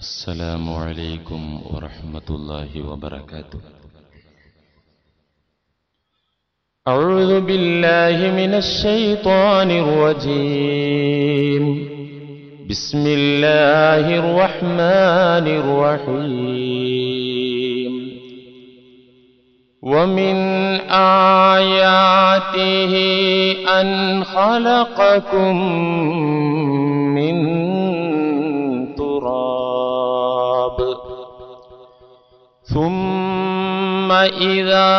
السلام عليكم ورحمة الله وبركاته أعوذ بالله من الشيطان الرجيم بسم الله الرحمن الرحيم ومن آياته أن خلقكم من تراب ثم إذا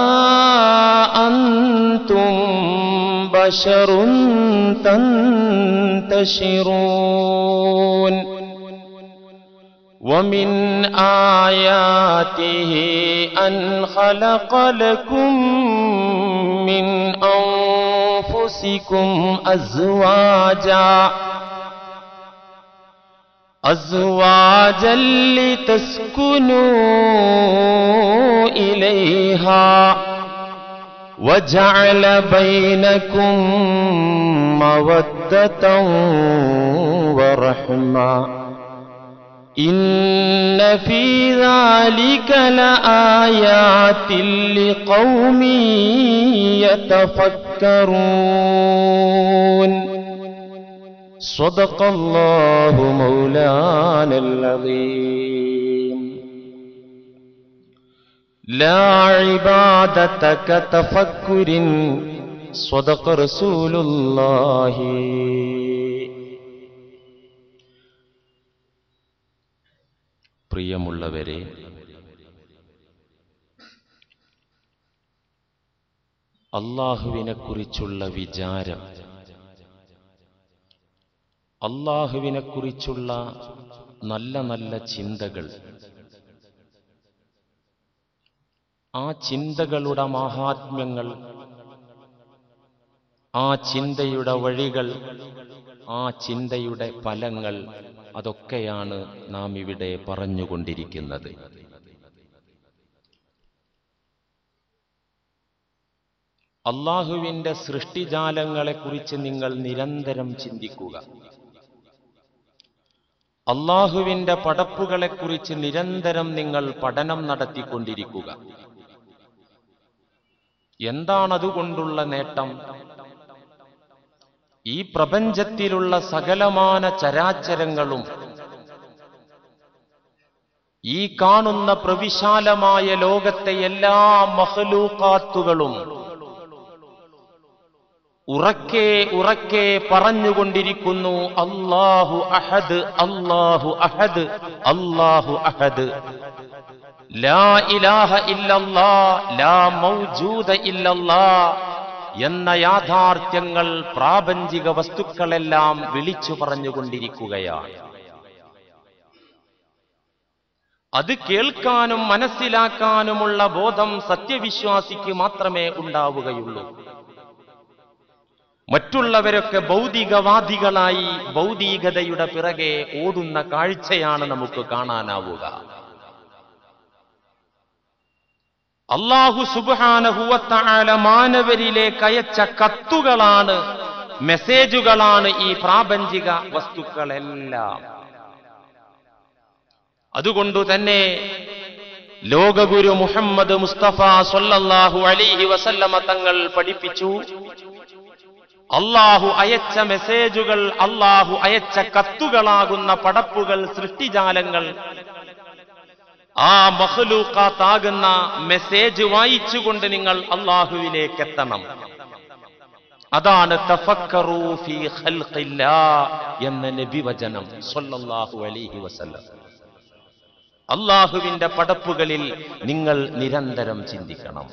أنتم بشر تنتشرون ومن آياته أن خلق لكم من أنفسكم أزواجا أزواجا لتسكنوا إليها وجعل بينكم مودة ورحمة إن في ذلك لآيات لقوم يتفكرون صدق الله مولانا العظيم لا عبادة كتفكر صدق رسول الله പ്രിയമുള്ളവരെ അള്ളാഹുവിനെക്കുറിച്ചുള്ള വിചാരം അള്ളാഹുവിനെക്കുറിച്ചുള്ള നല്ല നല്ല ചിന്തകൾ ആ ചിന്തകളുടെ മാഹാത്മ്യങ്ങൾ ആ ചിന്തയുടെ വഴികൾ ആ ചിന്തയുടെ ഫലങ്ങൾ അതൊക്കെയാണ് നാം ഇവിടെ പറഞ്ഞുകൊണ്ടിരിക്കുന്നത് അള്ളാഹുവിന്റെ സൃഷ്ടിജാലങ്ങളെക്കുറിച്ച് നിങ്ങൾ നിരന്തരം ചിന്തിക്കുക അള്ളാഹുവിന്റെ പടപ്പുകളെക്കുറിച്ച് നിരന്തരം നിങ്ങൾ പഠനം നടത്തിക്കൊണ്ടിരിക്കുക എന്താണതുകൊണ്ടുള്ള നേട്ടം ഈ പ്രപഞ്ചത്തിലുള്ള സകലമാന ചരാചരങ്ങളും ഈ കാണുന്ന പ്രവിശാലമായ ലോകത്തെ എല്ലാ മഹലൂക്കാത്തുകളും ഉറക്കെ ഉറക്കെ പറഞ്ഞുകൊണ്ടിരിക്കുന്നു അല്ലാഹു അഹദ് അല്ലാഹു അഹദ് അല്ലാഹു അഹദ് ലാ ഇലാഹ ഇല്ലല്ലാ ലാ മൗജൂദ ഇല്ലല്ലാ എന്ന യാഥാർത്ഥ്യങ്ങൾ പ്രാപഞ്ചിക വസ്തുക്കളെല്ലാം വിളിച്ചു പറഞ്ഞുകൊണ്ടിരിക്കുകയാണ് അത് കേൾക്കാനും മനസ്സിലാക്കാനുമുള്ള ബോധം സത്യവിശ്വാസിക്ക് മാത്രമേ ഉണ്ടാവുകയുള്ളൂ മറ്റുള്ളവരൊക്കെ ഭൗതികവാദികളായി ഭൗതികതയുടെ പിറകെ ഓടുന്ന കാഴ്ചയാണ് നമുക്ക് കാണാനാവുക അള്ളാഹു സുബാനഹുവത്താല മാനവരിലേക്ക് അയച്ച കത്തുകളാണ് മെസ്സേജുകളാണ് ഈ പ്രാപഞ്ചിക വസ്തുക്കളെല്ലാം അതുകൊണ്ടു തന്നെ ലോകഗുരു മുഹമ്മദ് മുസ്തഫ സൊല്ലാഹു അലിഹി വസല്ലമ തങ്ങൾ പഠിപ്പിച്ചു അള്ളാഹു അയച്ച മെസ്സേജുകൾ അള്ളാഹു അയച്ച കത്തുകളാകുന്ന പടപ്പുകൾ സൃഷ്ടിജാലങ്ങൾ ആ മഹലൂക്കാത്താകുന്ന മെസ്സേജ് വായിച്ചുകൊണ്ട് നിങ്ങൾ അള്ളാഹുവിലേക്ക് എത്തണം അതാണ് തഫക്കറൂ ഫീ ഖൽഖില്ലാ എന്ന നബിവചനം സല്ലല്ലാഹു അലൈഹി വസല്ലം അള്ളാഹുവിന്റെ പടപ്പുകളിൽ നിങ്ങൾ നിരന്തരം ചിന്തിക്കണം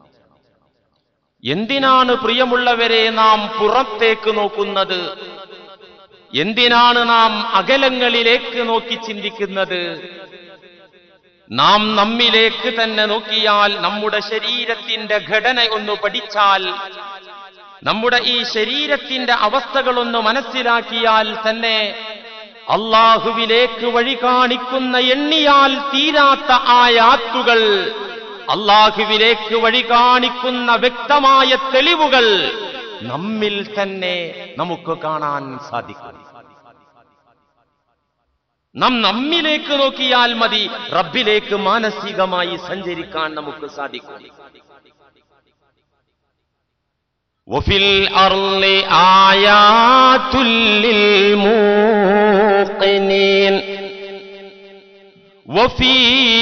എന്തിനാണ് പ്രിയമുള്ളവരെ നാം പുറത്തേക്ക് നോക്കുന്നത് എന്തിനാണ് നാം അകലങ്ങളിലേക്ക് നോക്കി ചിന്തിക്കുന്നത് നാം നമ്മിലേക്ക് തന്നെ നോക്കിയാൽ നമ്മുടെ ശരീരത്തിന്റെ ഘടന ഒന്ന് പഠിച്ചാൽ നമ്മുടെ ഈ ശരീരത്തിന്റെ അവസ്ഥകളൊന്ന് മനസ്സിലാക്കിയാൽ തന്നെ അള്ളാഹുവിലേക്ക് വഴി കാണിക്കുന്ന എണ്ണിയാൽ തീരാത്ത ആയാത്തുകൾ അള്ളാഹുവിലേക്ക് വഴി കാണിക്കുന്ന വ്യക്തമായ തെളിവുകൾ നമ്മിൽ തന്നെ നമുക്ക് കാണാൻ സാധിക്കും നാം നമ്മിലേക്ക് നോക്കിയാൽ മതി റബ്ബിലേക്ക് മാനസികമായി സഞ്ചരിക്കാൻ നമുക്ക് സാധിക്കും وفي الأرض آيات للموقنين وفي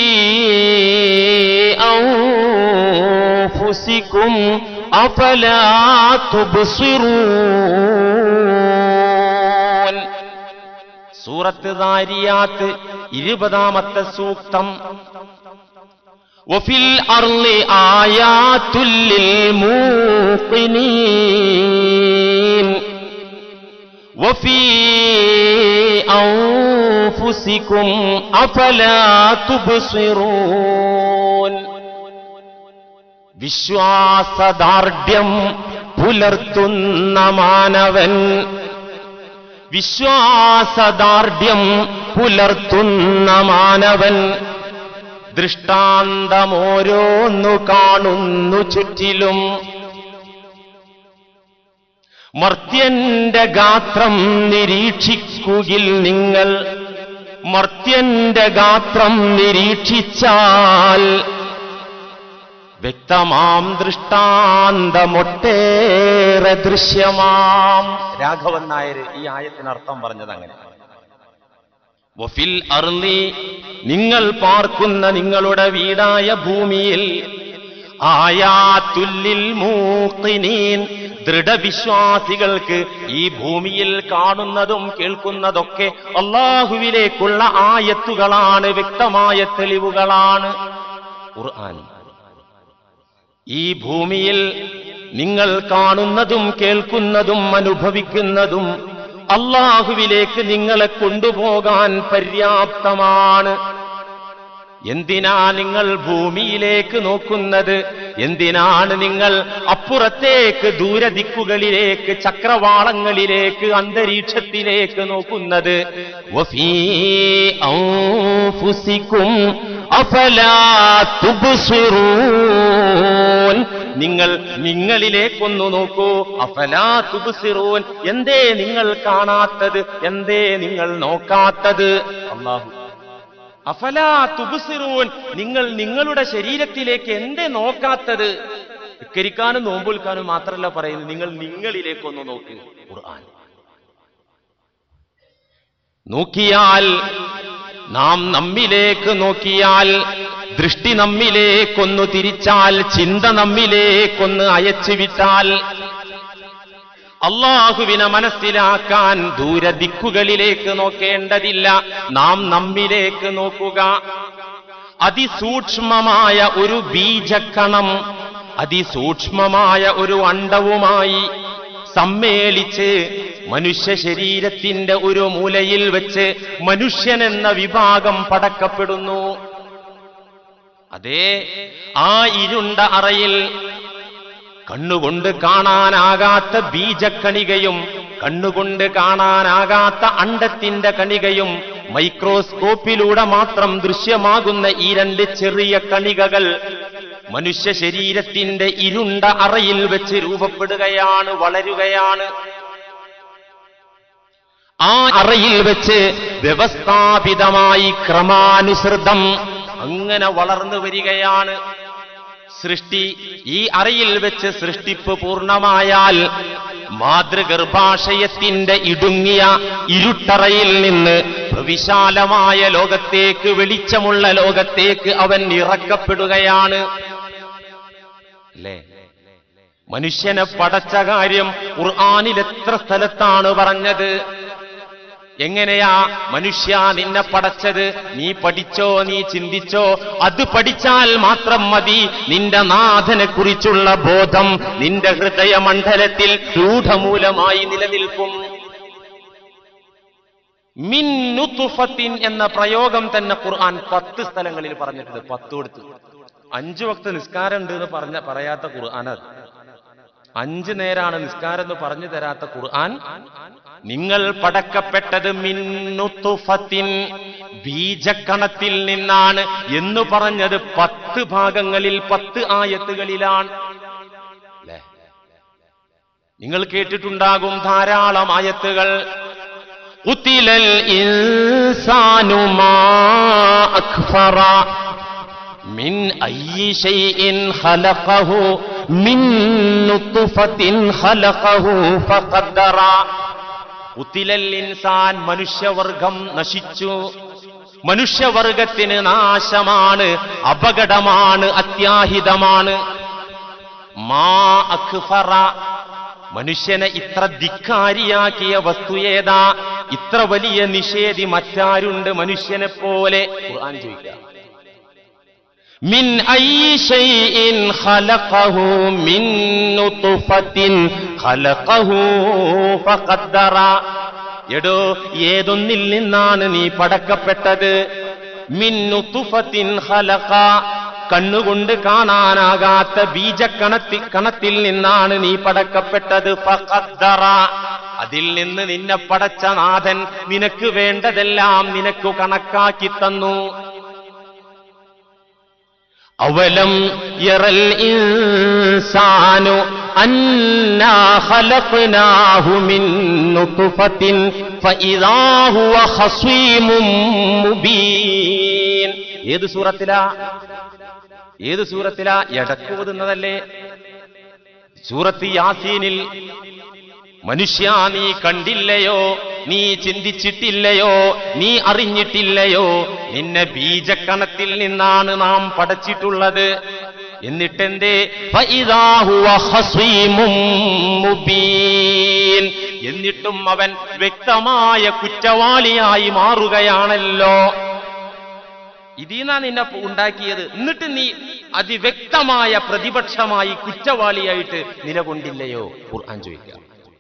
أنفسكم أفلا تبصرون സൂറത്ത് ദാരിയാത്ത് ഇരുപതാമത്തെ സൂക്തം وفي الأرض آيات للموقنين وفي أنفسكم أفلا تبصرون വിശ്വാസദാർഢ്യം പുലർത്തുന്ന മാനവൻ വിശ്വാസദാർഢ്യം പുലർത്തുന്ന മാനവൻ ദൃഷ്ടാന്തമോരോന്നു കാണുന്നു ചുറ്റിലും മർത്യന്റെ ഗാത്രം നിരീക്ഷിക്കുകിൽ നിങ്ങൾ മർത്യന്റെ ഗാത്രം നിരീക്ഷിച്ചാൽ വ്യക്തമാം ദൃഷ്ടാന്തമൊട്ടേറെ ദൃശ്യമാം രാഘവൻ നായർ ഈ ആയത്തിന് അർത്ഥം പറഞ്ഞത് അങ്ങനെ വഫിൽ അർലി നിങ്ങൾ പാർക്കുന്ന നിങ്ങളുടെ വീടായ ഭൂമിയിൽ ആയാത്തുല്ലിൽ മൂക്കിനീൻ ദൃഢവിശ്വാസികൾക്ക് ഈ ഭൂമിയിൽ കാണുന്നതും കേൾക്കുന്നതൊക്കെ അള്ളാഹുവിലേക്കുള്ള ആയത്തുകളാണ് വ്യക്തമായ തെളിവുകളാണ് ഖുർആൻ ഈ ഭൂമിയിൽ നിങ്ങൾ കാണുന്നതും കേൾക്കുന്നതും അനുഭവിക്കുന്നതും അള്ളാഹുവിലേക്ക് നിങ്ങളെ കൊണ്ടുപോകാൻ പര്യാപ്തമാണ് എന്തിനാ നിങ്ങൾ ഭൂമിയിലേക്ക് നോക്കുന്നത് എന്തിനാണ് നിങ്ങൾ അപ്പുറത്തേക്ക് ദൂരദിക്കുകളിലേക്ക് ചക്രവാളങ്ങളിലേക്ക് അന്തരീക്ഷത്തിലേക്ക് നോക്കുന്നത് വഫീ അൻഫുസിക്കും അഫലാ തുബ്സിറൂൻ നിങ്ങൾ നിങ്ങളിലേക്കൊന്നു നോക്കൂ അഫലാ തുബ്സിറൂൻ എന്തേ നിങ്ങൾ കാണാത്തത് എന്തേ നിങ്ങൾ നോക്കാത്തത് അള്ളാഹു അഫലാ തുബ്സിറൂൻ നിങ്ങൾ നിങ്ങളുടെ ശരീരത്തിലേക്ക് എന്തേ നോക്കാത്തത് വിക്കരിക്കാനും നോമ്പുൽക്കാനും മാത്രമല്ല പറയുന്നത് നിങ്ങൾ നിങ്ങളിലേക്കൊന്ന് നോക്ക് ഖുർആൻ നോക്കിയാൽ നാം നമ്മിലേക്ക് നോക്കിയാൽ ദൃഷ്ടി നമ്മിലേക്കൊന്നു തിരിച്ചാൽ ചിന്ത നമ്മിലേക്കൊന്ന് അയച്ചു വിട്ടാൽ അള്ളാഹുവിനെ മനസ്സിലാക്കാൻ ദൂരദിക്കുകളിലേക്ക് നോക്കേണ്ടതില്ല നാം നമ്മിലേക്ക് നോക്കുക അതിസൂക്ഷ്മമായ ഒരു ബീജക്കണം അതിസൂക്ഷ്മമായ ഒരു അണ്ടവുമായി സമ്മേളിച്ച് മനുഷ്യ ശരീരത്തിന്റെ ഒരു മൂലയിൽ വെച്ച് മനുഷ്യൻ എന്ന വിഭാഗം പടക്കപ്പെടുന്നു അതേ ആ ഇരുണ്ട അറയിൽ കണ്ണുകൊണ്ട് കാണാനാകാത്ത ബീജക്കണികയും കണ്ണുകൊണ്ട് കാണാനാകാത്ത അണ്ടത്തിന്റെ കണികയും മൈക്രോസ്കോപ്പിലൂടെ മാത്രം ദൃശ്യമാകുന്ന ഈ രണ്ട് ചെറിയ കണികകൾ മനുഷ്യ ശരീരത്തിന്റെ ഇരുണ്ട അറയിൽ വെച്ച് രൂപപ്പെടുകയാണ് വളരുകയാണ് ആ അറയിൽ വെച്ച് വ്യവസ്ഥാപിതമായി ക്രമാനുസൃതം അങ്ങനെ വളർന്നു വരികയാണ് സൃഷ്ടി ഈ അറയിൽ വെച്ച് സൃഷ്ടിപ്പ് പൂർണ്ണമായാൽ മാതൃഗർഭാശയത്തിന്റെ ഇടുങ്ങിയ ഇരുട്ടറയിൽ നിന്ന് വിശാലമായ ലോകത്തേക്ക് വെളിച്ചമുള്ള ലോകത്തേക്ക് അവൻ ഇറക്കപ്പെടുകയാണ് അല്ലേ മനുഷ്യനെ പടച്ച കാര്യം ഖുർആാനിൽ എത്ര സ്ഥലത്താണ് പറഞ്ഞത് എങ്ങനെയാ മനുഷ്യ നിന്നെ പടച്ചത് നീ പഠിച്ചോ നീ ചിന്തിച്ചോ അത് പഠിച്ചാൽ മാത്രം മതി നിന്റെ നാഥനെ കുറിച്ചുള്ള ബോധം നിന്റെ ഹൃദയമണ്ഡലത്തിൽ രൂഢമൂലമായി നിലനിൽക്കും മിൻ നുതുഫത്തിൻ എന്ന പ്രയോഗം തന്നെ ഖുർആൻ പത്ത് സ്ഥലങ്ങളിൽ പറഞ്ഞിട്ടുണ്ട് പത്ത് കൊടുത്ത് അഞ്ചു വക്ത് നിസ്കാരം ഉണ്ട് എന്ന് പറഞ്ഞ പറയാത്ത ഖുർആാനത് അഞ്ചു നേരാണ് നിസ്കാരം എന്ന് പറഞ്ഞു തരാത്ത ഖുർആൻ നിങ്ങൾ പടക്കപ്പെട്ടത് മിന്നുത്തുഫത്തിൻ ബീജക്കണത്തിൽ നിന്നാണ് എന്ന് പറഞ്ഞത് പത്ത് ഭാഗങ്ങളിൽ പത്ത് ആയത്തുകളിലാണ് അല്ലേ നിങ്ങൾ കേട്ടിട്ടുണ്ടാകും ധാരാളം ആയത്തുകൾ قتل الإنسان ما أكفر من أي شيء خلقه من نطفة خلقه فقدر ഉത്തിലൽ ഇൻസാൻ മനുഷ്യവർഗം നശിച്ചു മനുഷ്യവർഗത്തിന് നാശമാണ് അപകടമാണ് അത്യാഹിതമാണ് മാ അക്ഫറ മനുഷ്യനെ ഇത്ര ധിക്കാരിയാക്കിയ വസ്തു ഏതാ ഇത്ര വലിയ നിഷേധി മറ്റാരുണ്ട് മനുഷ്യനെ പോലെ ഖുർആൻ ചോദിക്കുക മിൻ അയ്യി ശൈഇൻ ഖലഖഹു മിൻ നുത്ഫത്തിൻ ഖലഖഹു ഫഖദ്ദറ എടോ ഏതൊന്നിൽ നിന്നാണ് നീ പടക്കപ്പെട്ടത് മിൻ നുത്ഫത്തിൻ ഖലഖ കണ്ണുകൊണ്ട് കാണാനാകാത്ത ബീജക്കണത്തിൽ കണത്തിൽ നിന്നാണ് നീ പടക്കപ്പെട്ടത് ഫഖദ്ദറ അതിൽ നിന്ന് നിന്നെ പടച്ച നാഥൻ നിനക്ക് വേണ്ടതെല്ലാം നിനക്ക് കണക്കാക്കി തന്നു അവലം യറൽ ഇൻസാനു അന്നാ ഖലഖ്നാഹു മിൻ നുത്ഫത്തിൻ ഫഇദാ ഹുവ ഖസീമും മുബീൻ ഏത് സൂറത്തിലാ ഏത് സൂറത്തിലാ എടക്ക് ഓതുന്നതല്ലേ സൂറത്ത് യാസീനിൽ മനുഷ്യ നീ കണ്ടില്ലയോ നീ ചിന്തിച്ചിട്ടില്ലയോ നീ അറിഞ്ഞിട്ടില്ലയോ നിന്നെ ബീജക്കണത്തിൽ നിന്നാണ് നാം പടച്ചിട്ടുള്ളത് എന്നിട്ടെന്തേ ഫഇദാ ഹുവ ഖസീമും മുബീൻ എന്നിട്ടും അവൻ വ്യക്തമായ കുറ്റവാളിയായി മാറുകയാണല്ലോ ഇതിന്നാ നിന്നെ ഉണ്ടാക്കിയത് എന്നിട്ട് നീ അതിവ്യക്തമായ പ്രതിപക്ഷമായി കുറ്റവാളിയായിട്ട് നിലകൊണ്ടില്ലയോ ഖുർആൻ ചോദിക്കുക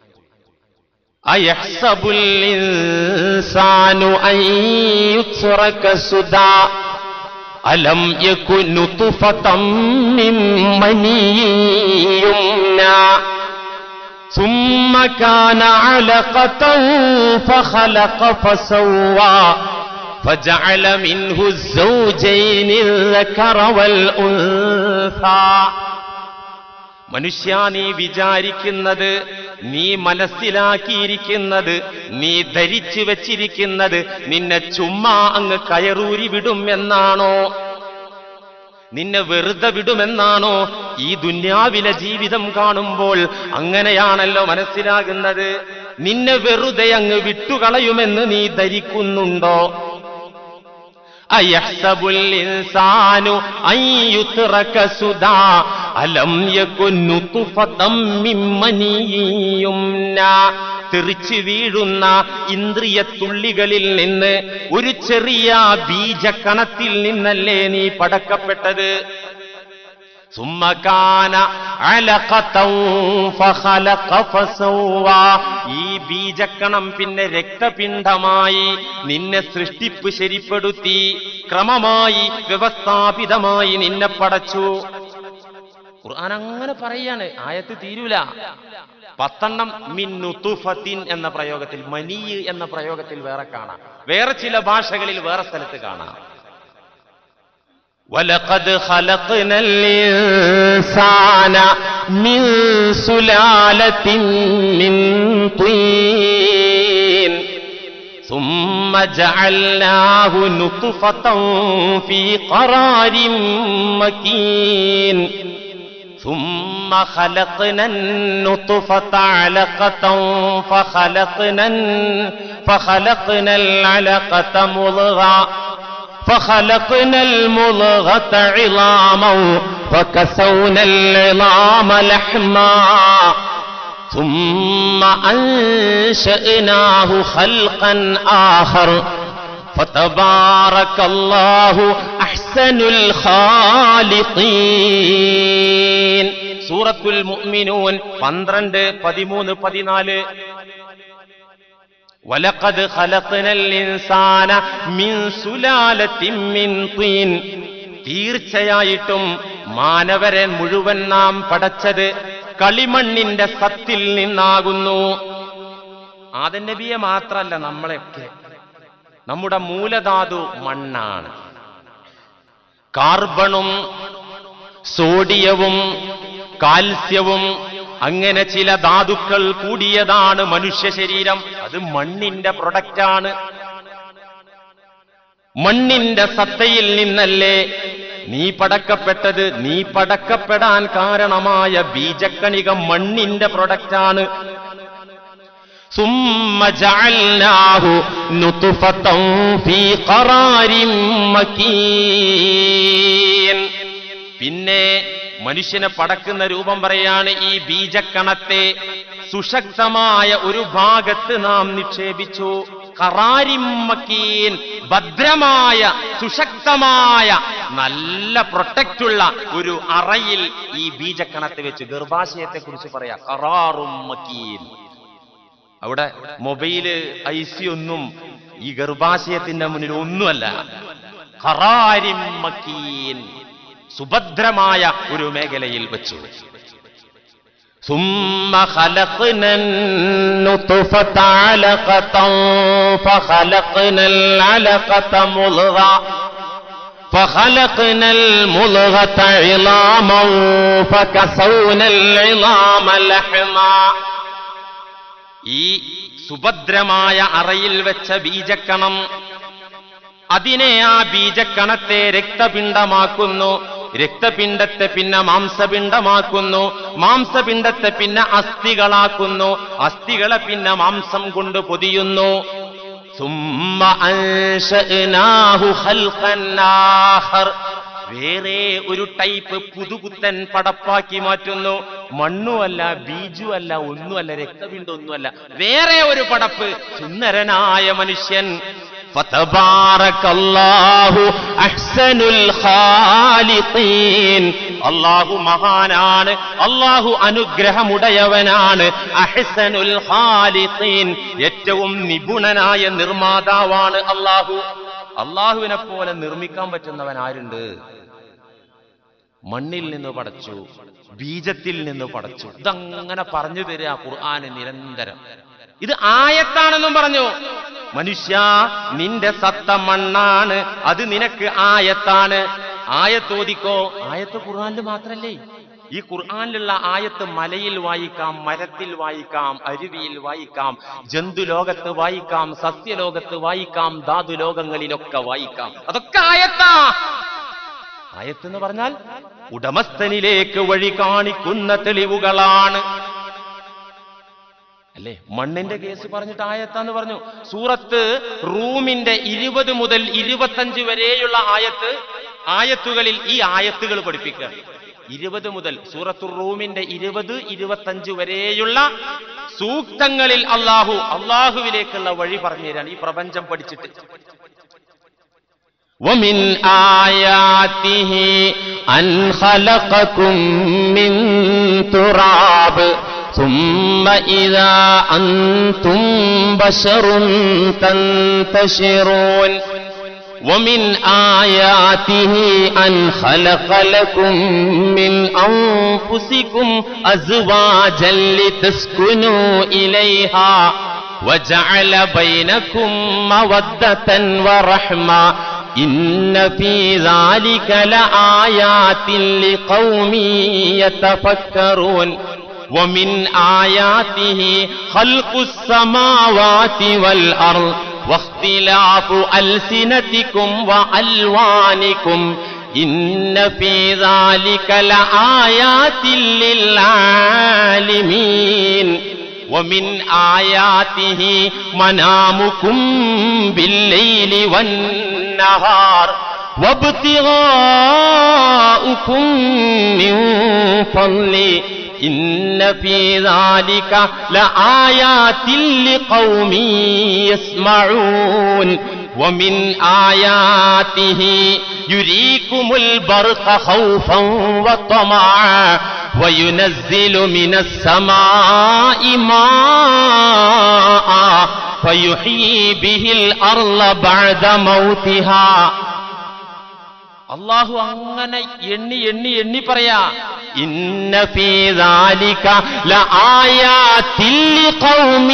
أيحسب الإنسان أن يترك سدى ألم يكن نطفة من مني يمنى ثم كان علقة فخلق فسوى فجعل منه الزوجين الذكر والأنثى മനുഷ്യ നീ വിചാരിക്കുന്നത് നീ മനസ്സിലാക്കിയിരിക്കുന്നത് നീ ധരിച്ചു വച്ചിരിക്കുന്നത് നിന്നെ ചുമ്മാ അങ്ങ് കയറൂരി വിടും എന്നാണോ നിന്നെ വെറുതെ വിടുമെന്നാണോ ഈ ദുന്യാവിലെ ജീവിതം കാണുമ്പോൾ അങ്ങനെയാണല്ലോ മനസ്സിലാകുന്നത് നിന്നെ വെറുതെ അങ്ങ് വിട്ടുകളയുമെന്ന് നീ ധരിക്കുന്നുണ്ടോ أيحسب الإنسان أن يترك سدى ألم يكن نطفة من مني يمنى തെറിച്ചു വീഴുന്ന ഇന്ദ്രിയത്തുള്ളികളിൽ നിന്ന് ഒരു ചെറിയ ബീജക്കണത്തിൽ നിന്നല്ലേ നീ പടക്കപ്പെട്ടത് ثم كان علقة فخلق فسوى ഈ ബീജക്കണം പിന്നെ രക്തപിണ്ഡമായി നിന്നെ സൃഷ്ടിപ്പ് ശരിപ്പെടുത്തി ക്രമമായി വ്യവസ്ഥാപിതമായി നിന്നെ പടച്ചു ഖുർആൻ അങ്ങനെ പറയാണ് ആയത്ത് തീരൂല പത്തെണ്ണം മിന്നുത്തുഫത്തിൻ എന്ന പ്രയോഗത്തിൽ മനി എന്ന പ്രയോഗത്തിൽ വേറെ കാണാം വേറെ ചില ഭാഷകളിൽ വേറെ സ്ഥലത്ത് കാണാം ولقد خلقنا الإنسان من سلالة من طين ثم جعلناه نطفة في قرار مكين ثم خلقنا النطفة علقة فخلقنا فخلقنا العلقة مضغة فخلقنا المضغة عظاما فكسونا العظام لحما ثم أنشأناه خلقا آخر فتبارك الله أحسن الخالقين سورة المؤمنون 12 13 14 ولقد خلقنا الإنسان من سلالة من طين തീർച്ചയായിട്ടും മാനവരെ മുഴുവൻ നാം പടച്ചത് കളിമണ്ണിന്റെ സത്തിൽ നിന്നാകുന്നു ആദൻ നബിയെ മാത്രല്ല നമ്മളെയൊക്കെ നമ്മുടെ മൂലധാതു മണ്ണാണ് കാർബണും സോഡിയവും കാൽസ്യവും അങ്ങനെ ചില ധാതുക്കൾ കൂടിയതാണ് മനുഷ്യ ശരീരം അത് മണ്ണിന്റെ പ്രൊഡക്റ്റാണ് മണ്ണിന്റെ സത്തയിൽ നിന്നല്ലേ നീ പടക്കപ്പെട്ടത് നീ പടക്കപ്പെടാൻ കാരണമായ ബീജക്കണിക മണ്ണിന്റെ പ്രൊഡക്റ്റാണ് ثم جعلناه نطفة في قرار مكين പിന്നെ മനുഷ്യനെ പടക്കുന്ന രൂപം പറയാണ് ഈ ബീജക്കണത്തെ സുശക്തമായ ഒരു ഭാഗത്ത് നാം നിക്ഷേപിച്ചു കറാരിമ്മക്കീൻ ഭദ്രമായ സുശക്തമായ നല്ല പ്രൊട്ടക്റ്റുള്ള ഒരു അറയിൽ ഈ ബീജക്കണത്തെ വെച്ച് ഗർഭാശയത്തെ കുറിച്ച് പറയാ കറാറുമ്മക്കീൻ അവിടെ മൊബൈല് ഐ സി ഒന്നും ഈ ഗർഭാശയത്തിന്റെ മുന്നിൽ ഒന്നുമല്ല ഖറാരിമ്മക്കീൻ സുഭദ്രമായ ഒരു മേഖലയിൽ വെച്ചു ثم خلقنا النطفة علقة فخلقنا العلقة مضغة فخلقنا المضغة عظاما فكسونا العظام لحما ഈ സുഭദ്രമായ അറയിൽ വെച്ച ബീജക്കണം അതിനെ ആ ബീജക്കണത്തെ രക്തപിണ്ഡമാക്കുന്നു രക്തപിണ്ഡത്തെ പിന്നെ മാംസപിണ്ഡമാക്കുന്നു മാംസപിണ്ഡത്തെ പിന്നെ അസ്ഥികളാക്കുന്നു അസ്ഥികളെ പിന്നെ മാംസം കൊണ്ട് പൊതിയുന്നു ثم أنشأناه خلقا آخر വേറെ ഒരു ടൈപ്പ് പുതുപുത്തൻ പടപ്പാക്കി മാറ്റുന്നു മണ്ണുമല്ല ബീജുമല്ല ഒന്നുമല്ല രക്തപിണ്ഡം ഒന്നുമല്ല വേറെ ഒരു പടപ്പ് സുന്ദരനായ മനുഷ്യൻ ഫതബാറകല്ലാഹു അഹ്സനുൽ ഖാലിഖീൻ അല്ലാഹു മഹാനാണ് അല്ലാഹു അനുഗ്രഹമുടയവനാണ് അഹ്സനുൽ ഖാലിഖീൻ ഏറ്റവും നിപുണനായ നിർമ്മാതാവാണ് അല്ലാഹു അള്ളാഹുവിനെ പോലെ നിർമ്മിക്കാൻ പറ്റുന്നവൻ ആരുണ്ട് മണ്ണിൽ നിന്ന് പടച്ചു ബീജത്തിൽ നിന്ന് പടച്ചു ഇതങ്ങനെ പറഞ്ഞു തരിക ഖുർആന് നിരന്തരം ഇത് ആയത്താണെന്നും പറഞ്ഞു മനുഷ്യ നിന്റെ സത്ത മണ്ണാണ് അത് നിനക്ക് ആയത്താണ് ആയത്തോദിക്കോ ആയത്ത് ഖുർആനിൽ മാത്രല്ലേ ഈ ഖുർആനിലുള്ള ആയത്ത് മലയിൽ വായിക്കാം മരത്തിൽ വായിക്കാം അരുവിയിൽ വായിക്കാം ജന്തുലോകത്ത് വായിക്കാം സസ്യലോകത്ത് വായിക്കാം ധാതുലോകങ്ങളിലൊക്കെ വായിക്കാം അതൊക്കെ ആയത്താ ആയത്ത് എന്ന് പറഞ്ഞാൽ ഉടമസ്ഥനിലേക്ക് വഴി കാണിക്കുന്ന തെളിവുകളാണ് അല്ലേ മണ്ണിന്റെ കേസ് പറഞ്ഞിട്ട് ആയത്താന്ന് പറഞ്ഞു സൂറത്ത് റൂമിന്റെ ഇരുപത് മുതൽ ഇരുപത്തഞ്ച് വരെയുള്ള ആയത്ത് ആയത്തുകളിൽ ഈ ആയത്തുകൾ പഠിപ്പിക്കുക ഇരുപത് മുതൽ സൂറത്തു റൂമിന്റെ ഇരുപത് ഇരുപത്തഞ്ച് വരെയുള്ള സൂക്തങ്ങളിൽ അള്ളാഹു അള്ളാഹുവിലേക്കുള്ള വഴി പറഞ്ഞു തരാൻ ഈ പ്രപഞ്ചം പഠിച്ചിട്ട് ومن آياته أن خلقكم من تراب ثم إذا أنتم بشر تنتشرون ومن آياته أن خلق لكم من أنفسكم أزواجا لتسكنوا إليها وجعل بينكم مودة ورحمة إن في ذلك لآيات لقوم يتفكرون ومن آياته خلق السماوات والأرض واختلاف ألسنتكم وألوانكم إن في ذلك لآيات للعالمين ومن آياته منامكم بالليل والنهار وابتغاؤكم من فضله إن في ذلك لآيات لقوم يسمعون ومن آياته يريكم البرق خوفا وطمعا وينزل من السماء ماء فيحيي به الأرض بعد موتها അള്ളാഹു അങ്ങനെ എണ്ണി എണ്ണി എണ്ണി പറയാ ഇന്ന ഫീ ذلك لآيات لقوم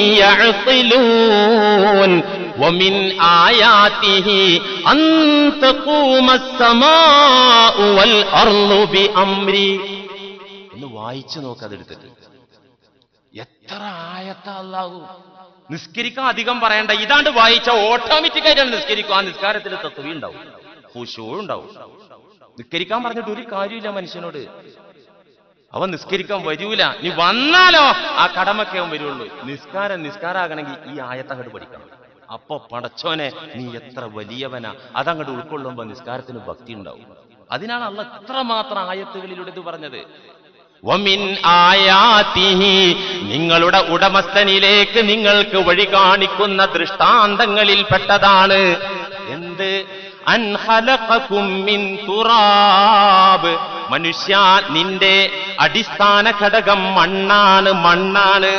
يعقلون ومن آياته أن تقوم السماء والأرض بأمري എന്ന് വായിച്ചു നോക്ക് അതെടുത്തിട്ട് എത്ര ആയത്ത അല്ലാഹു നിസ്കരിക്കാൻ അധികം പറയണ്ട ഇതാണ്ട് വായിച്ച ഓട്ടോമാറ്റിക് ആയിട്ടാണ് നിസ്കരിക്കും ആ നിസ്കാരത്തിൽ തത്വം ഉണ്ടാവും ഹുഷൂ ഉണ്ടാവും നിസ്കരിക്കാൻ പറഞ്ഞിട്ട് ഒരു കാര്യമില്ല മനുഷ്യനോട് അവൻ നിസ്കരിക്കാൻ വരൂല നീ വന്നാലോ ആ കടമൊക്കെ അവൻ വരുള്ളൂ നിസ്കാരം നിസ്കാരാകണമെങ്കിൽ ഈ ആയത്തങ്ങോട്ട് പഠിക്കണം അപ്പൊ പടച്ചോനെ നീ എത്ര വലിയവനാ അതങ്ങോട്ട് ഉൾക്കൊള്ളുമ്പോ നിസ്കാരത്തിന് ഭക്തി ഉണ്ടാവും അതിനാണ് അള്ള എത്രമാത്രം ആയത്തുകളിലൂടെ ഇത് പറഞ്ഞത് വമിൻ ആയാതിഹി നിങ്ങളുടെ ഉടമസ്ഥനിലേക്ക് നിങ്ങൾക്ക് വഴി കാണിക്കുന്ന ദൃഷ്ടാന്തങ്ങളിൽ പെട്ടതാണ് എന്ത് അൻ ഖലഖകും മിൻ തുറാബ് മനുഷ്യ നിന്റെ അടിസ്ഥാന ഘടകം മണ്ണാണ് മണ്ണാണ്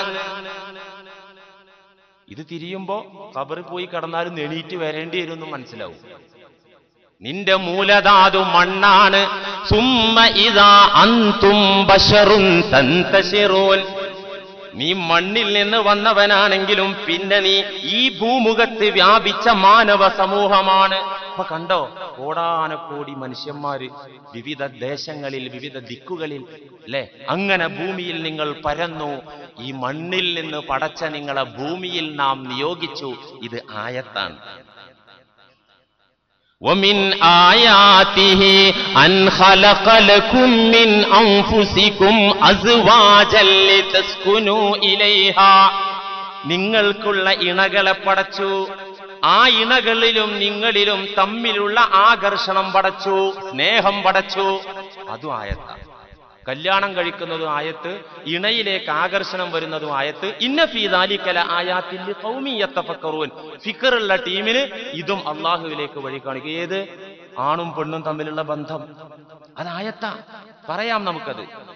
ഇത് തിരിയുമ്പോ കബറിൽ പോയി കടന്നാലും നെണീറ്റ് വരേണ്ടി വരുമെന്ന് മനസ്സിലാവും നിന്റെ മൂലധാതു മണ്ണാണ് സുമ്മ ഇതാ അന്തും ബശറുൻ തന്തശിറൂൻ നീ മണ്ണിൽ നിന്ന് വന്നവനാണെങ്കിലും പിന്നെ നീ ഈ ഭൂമുഖത്ത് വ്യാപിച്ച മാനവ സമൂഹമാണ് അപ്പൊ കണ്ടോ കോടാനക്കോടി മനുഷ്യന്മാര് വിവിധ ദേശങ്ങളിൽ വിവിധ ദിക്കുകളിൽ അല്ലെ അങ്ങനെ ഭൂമിയിൽ നിങ്ങൾ പരന്നു ഈ മണ്ണിൽ നിന്ന് പടച്ച നിങ്ങളെ ഭൂമിയിൽ നാം നിയോഗിച്ചു ഇത് ആയത്താണ് ومن آياته أن خلق لكم من أنفسكم أزواجا لتسكنوا إليها നിങ്ങൾക്കുള്ള ഇണകളെ പടച്ചു ആ ഇണകളിലും നിങ്ങളിലും തമ്മിലുള്ള ആകർഷണം പടച്ചു സ്നേഹം പടച്ചു അതും ആയത്താണ് കല്യാണം കഴിക്കുന്നതും ആയത്ത് ഇണയിലേക്ക് ആകർഷണം വരുന്നതും ആയത്ത് ഇന്ന ഫീദാലിക്കല ആയാത്തിന്റെ കൗമീയത്തഫക്കറൂൻ ഫിക്കറുള്ള ടീമിന് ഇതും അള്ളാഹുവിലേക്ക് വഴി കാണിക്കും ഏത് ആണും പെണ്ണും തമ്മിലുള്ള ബന്ധം അത് ആയത്താ പറയാം നമുക്കത്